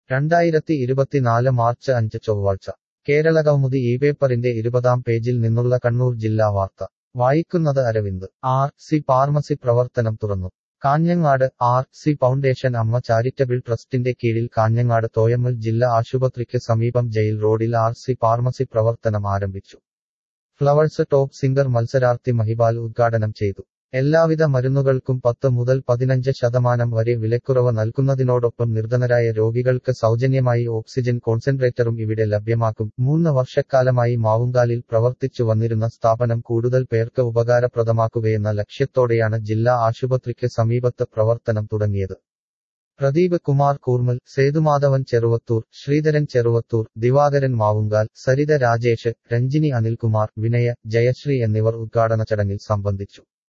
രണ്ടായിരത്തി ഇരുപത്തിനാല് മാർച്ച് അഞ്ച് ചൊവ്വാഴ്ച കേരളകൗമുദി ഈ പേപ്പറിന്റെ ഇരുപതാം പേജിൽ നിന്നുള്ള കണ്ണൂർ ജില്ലാ വാർത്ത വായിക്കുന്നത് അരവിന്ദ് ആർ സി ഫാർമസി പ്രവർത്തനം തുറന്നു കാഞ്ഞങ്ങാട് ആർ സി ഫൗണ്ടേഷൻ അമ്മ ചാരിറ്റബിൾ ട്രസ്റ്റിന്റെ കീഴിൽ കാഞ്ഞങ്ങാട് തോയമ്മൽ ജില്ലാ ആശുപത്രിക്ക് സമീപം ജയിൽ റോഡിൽ ആർ സി ഫാർമസി പ്രവർത്തനം ആരംഭിച്ചു ഫ്ലവേഴ്സ് ടോപ്പ് സിംഗർ മത്സരാർത്ഥി മഹിബാൽ ഉദ്ഘാടനം ചെയ്തു എല്ലാവിധ മരുന്നുകൾക്കും പത്ത് മുതൽ പതിനഞ്ച് ശതമാനം വരെ വിലക്കുറവ് നൽകുന്നതിനോടൊപ്പം നിർധനരായ രോഗികൾക്ക് സൗജന്യമായി ഓക്സിജൻ കോൺസെൻട്രേറ്ററും ഇവിടെ ലഭ്യമാക്കും മൂന്ന് വർഷക്കാലമായി മാവുങ്കാലിൽ പ്രവർത്തിച്ചു വന്നിരുന്ന സ്ഥാപനം കൂടുതൽ പേർക്ക് ഉപകാരപ്രദമാക്കുകയെന്ന ലക്ഷ്യത്തോടെയാണ് ജില്ലാ ആശുപത്രിക്ക് സമീപത്ത് പ്രവർത്തനം തുടങ്ങിയത് പ്രദീപ് കുമാർ കൂർമൽ സേതുമാധവൻ ചെറുവത്തൂർ ശ്രീധരൻ ചെറുവത്തൂർ ദിവാകരൻ മാവുങ്കാൽ സരിത രാജേഷ് രഞ്ജിനി അനിൽകുമാർ വിനയ ജയശ്രീ എന്നിവർ ഉദ്ഘാടന ചടങ്ങിൽ സംബന്ധിച്ചു